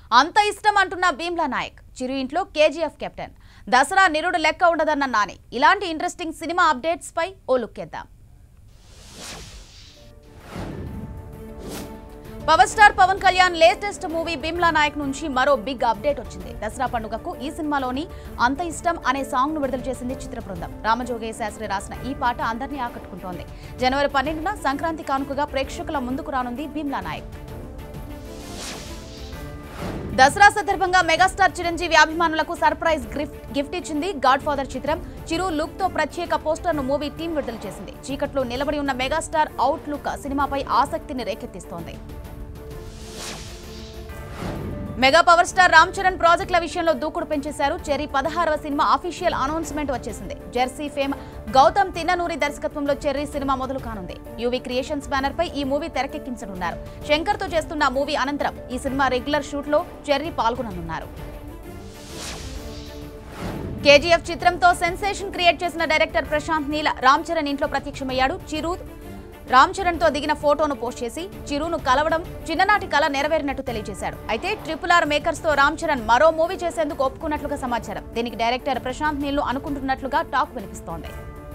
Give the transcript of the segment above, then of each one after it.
అంత ఇష్టం అంటున్న భీమ్లా నాయక్ చిరు ఇంట్లో కేజీఎఫ్ కెప్టెన్ దసరా నిరుడు లెక్క ఉండదన్న నాని ఇలాంటి ఇంట్రెస్టింగ్ సినిమా అప్డేట్స్ పై ఓ లుక్ చేద్దాం power star Pawan Kalyan latest movie Bheemla Nayak నుంచి మరో బిగ్ అప్డేట్ వచ్చింది దసరా పండుగకు ఈ సినిమాలోని అంత ఇష్టం అనే సాంగ్ ను విడుదల చేసింది చిత్ర బృందం రామజోగయ్య శాస్త్రి రాసిన ఈ పాట అందరినీ ఆకట్టుకుంటోంది జనవరి పన్నెండున సంక్రాంతి కానుకగా ప్రేక్షకుల ముందుకు రానుంది బిమ్లా నాయక్ దసరా సందర్భంగా మెగాస్టార్ చిరంజీవి అభిమానులకు సర్ప్రైజ్ గిఫ్ట్ గిఫ్ట్ ఇచ్చింది గాడ్ ఫాదర్ చిత్రం చిరు లుక్ తో ప్రత్యేక పోస్టర్ ను మూవీ టీం విడుదల చేసింది చీకట్లో నిలబడి ఉన్న మెగాస్టార్ అవుట్ లుక్ సినిమాపై ఆసక్తిని రేకెత్తిస్తోంది mega power star Ram Charan ప్రాజెక్టుల విషయంలో దూకుడు పెంచేశారు చెర్రీ పదహారవ సినిమా అఫీషియల్ అనౌన్స్మెంట్ వచ్చేసింది జెర్సీ ఫేమ్ గౌతమ్ తిన్ననూరి దర్శకత్వంలో చెర్రీ సినిమా మొదలు కానుంది యూవీ క్రియేషన్స్ బ్యానర్ పై ఈ మూవీ తెరకెక్కించనున్నారు శంకర్ తో చేస్తున్న మూవీ అనంతరం ఈ సినిమా రెగ్యులర్ షూట్ లో చెర్రీ పాల్గొననున్నారు కేజీఎఫ్ చిత్రంతో సెన్సేషన్ క్రియేట్ చేసిన డైరెక్టర్ ప్రశాంత్ నీల రామ్ చరణ్ ఇంట్లో ప్రత్యక్షమయ్యాడు చిరు రామ్ చరణ్ తో దిగిన ఫోటోను పోస్ట్ చేసి చిరును కలవడం చిన్ననాటి కళ నెరవేరినట్టు తెలియజేశాడు అయితే ట్రిపుల్ ఆర్ మేకర్స్ తో రామ్ చరణ్ మరో మూవీ చేసేందుకు ఒప్పుకున్నట్లుగా సమాచారం దీనికి డైరెక్టర్ ప్రశాంత్ నీళ్లు అనుకుంటున్నట్లుగా టాక్ వినిపిస్తోంది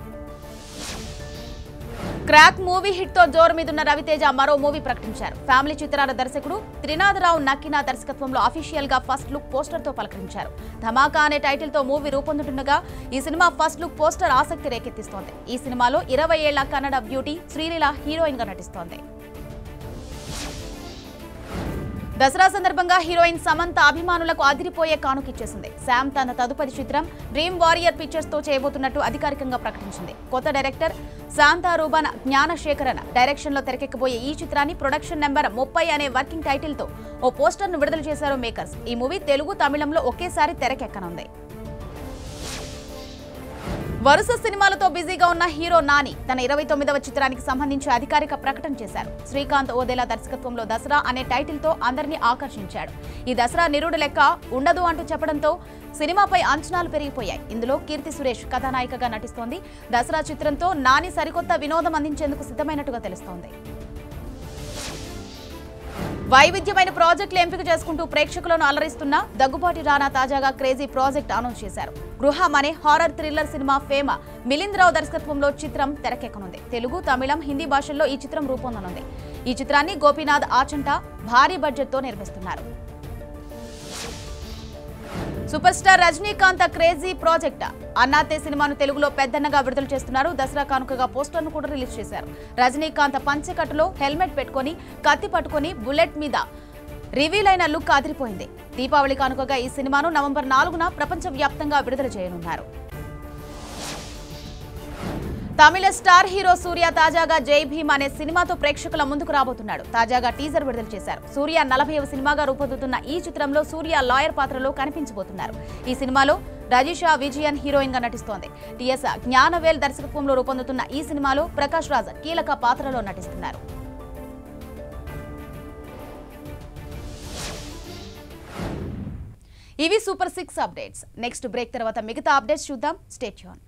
క్రాక్ మూవీ హిట్ తో జోరు మీదున్న రవితేజ మరో మూవీ ప్రకటించారు ఫ్యామిలీ చిత్రాల దర్శకుడు త్రినాథరావు నక్కిన దర్శకత్వంలో అఫీషియల్ గా ఫస్ట్ లుక్ పోస్టర్ తో పలకరించారు ధమాకా అనే టైటిల్ తో మూవీ రూపొందుతుండగా ఈ సినిమా ఫస్ట్ లుక్ పోస్టర్ ఆసక్తి రేకెత్తిస్తోంది ఈ సినిమాలో ఇరవై ఏళ్ల కన్నడ బ్యూటీ శ్రీలీల హీరోయిన్ గా నటిస్తోంది దసరా సందర్భంగా హీరోయిన్ సమంత అభిమానులకు అదిరిపోయే కానుకిచ్చేసింది శామ్ తన తదుపరి చిత్రం డ్రీమ్ వారియర్ పిక్చర్స్ తో చేయబోతున్నట్టు అధికారికంగా ప్రకటించింది కొత్త డైరెక్టర్ శాంతా రూబన్ జ్ఞానశేఖరన్ డైరెక్షన్ లో తెరకెక్కబోయే ఈ చిత్రాన్ని ప్రొడక్షన్ నెంబర్ ముప్పై అనే వర్కింగ్ టైటిల్ తో ఓ పోస్టర్ ను విడుదల చేశారు మేకర్స్ ఈ మూవీ తెలుగు తమిళంలో ఒకేసారి తెరకెక్కనుంది వరుస సినిమాలతో బిజీగా ఉన్న హీరో నాని తన ఇరవై తొమ్మిదవ చిత్రానికి సంబంధించి అధికారిక ప్రకటన చేశారు శ్రీకాంత్ ఓదేలా దర్శకత్వంలో దసరా అనే టైటిల్ తో అందరినీ ఆకర్షించాడు ఈ దసరా నిరుడు లెక్క ఉండదు అంటూ చెప్పడంతో సినిమాపై అంచనాలు పెరిగిపోయాయి ఇందులో కీర్తి సురేష్ కథానాయికగా నటిస్తోంది దసరా చిత్రంతో నాని సరికొత్త వినోదం అందించేందుకు సిద్ధమైనట్టుగా తెలుస్తోంది వైవిధ్యమైన ప్రాజెక్టులు ఎంపిక చేసుకుంటూ ప్రేక్షకులను అలరిస్తున్న దగ్గుబాటి రానా తాజాగా క్రేజీ ప్రాజెక్ట్ అనౌన్స్ చేశారు గృహం అనే horror thriller cinema fame Milind Rao దర్శకత్వంలో చిత్రం తెరకెక్కనుంది తెలుగు తమిళం హిందీ భాషల్లో ఈ చిత్రం రూపొందనుంది ఈ చిత్రాన్ని గోపీనాథ్ ఆచంట భారీ బడ్జెట్తో నిర్మిస్తున్నారు super star Rajinikanth crazy project Annaatthe సినిమాను తెలుగులో పెద్దన్నగా విడుదల చేస్తున్నారు దసరా కానుకగా పోస్టర్ను కూడా రిలీజ్ చేశారు రజనీకాంత్ పంచెకట్టులో హెల్మెట్ పెట్టుకొని కత్తి పట్టుకొని బుల్లెట్ మీద రివీల్ అయిన లుక్ అదిరిపోయింది దీపావళి కానుకగా ఈ సినిమాను నవంబర్ నాలుగున ప్రపంచవ్యాప్తంగా విడుదల చేయనున్నారు తమిళ స్టార్ హీరో సూర్య తాజాగా జై భీమ్ అనే సినిమాతో ప్రేక్షకుల ముందుకు రాబోతున్నాడు తాజాగా టీజర్ విడుదల చేశారు సూర్య నలభైవ సినిమాగా రూపొందుతున్న ఈ చిత్రంలో సూర్య లాయర్ పాత్రలో కనిపించబోతున్నారు ఈ సినిమాలో రజిషా విజయన్ హీరోయిన్ గా నటిస్తోంది టిఎస్ జ్ఞానవేల్ దర్శకత్వంలో రూపొందుతున్న ఈ సినిమాలో ప్రకాష్ రాజ్ కీలక పాత్రలో నటిస్తున్నారు ఇవి super six updates next break తర్వాత మిగతా అప్డేట్స్ చూద్దాం స్టేట్ యూన్